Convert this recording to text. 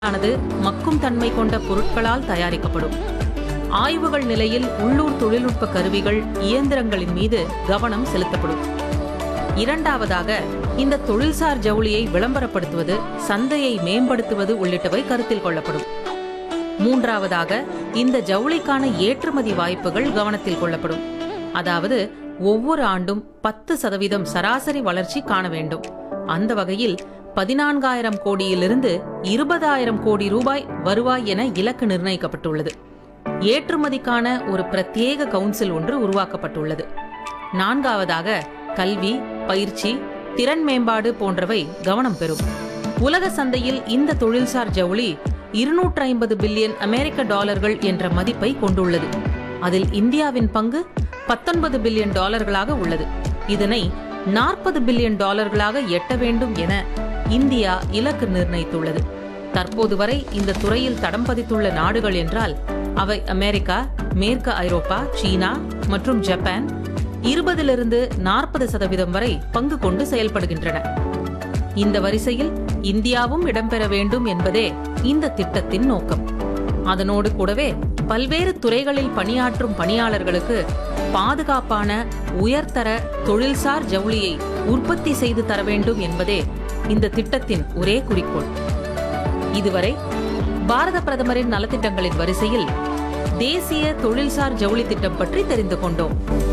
ஆனது மக்கும் தன்மை கொண்ட பொருட்களால் தயாரிக்கப்படும் ஆய்வுகள் நிலையில் உள்ளூர் தொழில்நுட்ப கருவிகள் இயந்திரங்களின் மீது கவனம் செலுத்தப்படும் இரண்டாவதாக இந்த தொழில்சார் ஜவுளியை விளம்பரப்படுத்துவது சந்தையை மேம்படுத்துவது உள்ளிட்டவை கருத்தில் கொள்ளப்படும் மூன்றாவதாக இந்த ஜவுளிக்கான ஏற்றுமதி வாய்ப்புகள் கவனத்தில் கொள்ளப்படும் அதாவது ஒவ்வொரு ஆண்டும் பத்து சதவீதம் சராசரி வளர்ச்சி காண வேண்டும் அந்த வகையில் பதினான்காயிரம் கோடியிலிருந்து இருபதாயிரம் கோடி ரூபாய் வருவாய் என இலக்கு நிர்ணயிக்கப்பட்டுள்ளது ஏற்றுமதிக்கான ஒரு பிரத்யேக கவுன்சில் ஒன்று உருவாக்கப்பட்டுள்ளது நான்காவதாக கல்வி பயிற்சி திறன் மேம்பாடு போன்றவை கவனம் பெறும் உலக சந்தையில் இந்த தொழில்சார் ஜவுளி இருநூற்று ஐம்பது பில்லியன் அமெரிக்க டாலர்கள் என்ற மதிப்பை கொண்டுள்ளது அதில் இந்தியாவின் பங்கு பத்தொன்பது பில்லியன் டாலர்களாக உள்ளது இதனை நாற்பது பில்லியன் டாலர்களாக எட்ட வேண்டும் என இந்தியா இலக்கு நிர்ணயித்துள்ளது தற்போது வரை இந்த துறையில் தடம் பதித்துள்ள நாடுகள் என்றால் அவை அமெரிக்கா மேற்கு ஐரோப்பா சீனா மற்றும் ஜப்பான் இருபதிலிருந்து நாற்பது சதவீதம் வரை பங்கு கொண்டு செயல்படுகின்றன இந்த வரிசையில் இந்தியாவும் இடம்பெற வேண்டும் என்பதே இந்த திட்டத்தின் நோக்கம் அதனோடு கூடவே பல்வேறு துறைகளில் பணியாற்றும் பணியாளர்களுக்கு பாதுகாப்பான உயர்தர தொழில்சார் ஜவுளியை உற்பத்தி செய்து தர வேண்டும் என்பதே இந்த திட்டத்தின் ஒரே குறிக்கோள் இதுவரை பாரத பிரதமரின் நலத்திட்டங்களின் வரிசையில் தேசிய தொழில்சார் ஜவுளி திட்டம் பற்றி தெரிந்து கொண்டோம்